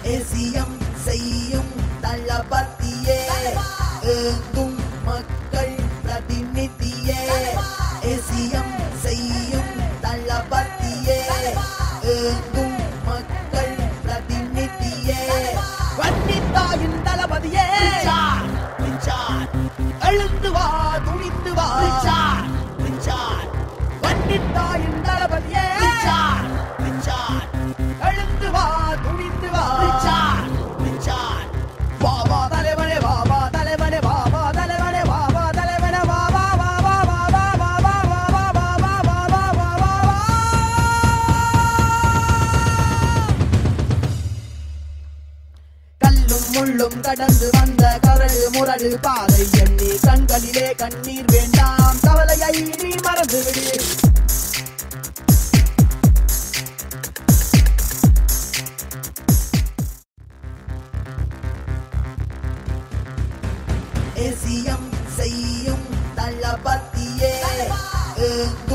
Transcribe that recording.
தேசியம் செய்யும் தளபதியே ஏங்கும் மக்கள் பிரதிநிதியே தேசியம் செய்யும் தளபதியே ஏங்கும் மக்கள் பிரதிநிதியே வன்னித்தாயின் தளபதியே எழுந்து வா துணிந்து வா வன்னித்தாயின் தளபதியே எழுந்து வா துணிந்து வா வா வா தலைவனே வா வா தலைவனே வா வா தலைவனே வா வா தலைவனே வா வா வா வா வா வா வா வா வா வா வா வா வா வா வா வா கல்லும் முள்ளும் கடந்து வந்த கரடு முரடு பாதை எண்ணி கண்களிலே கண்ணீர் வேண்டாம் கவலையை நீ மறந்து விடு தேசியம் செய்யும் தளபதியே ஏங்கும்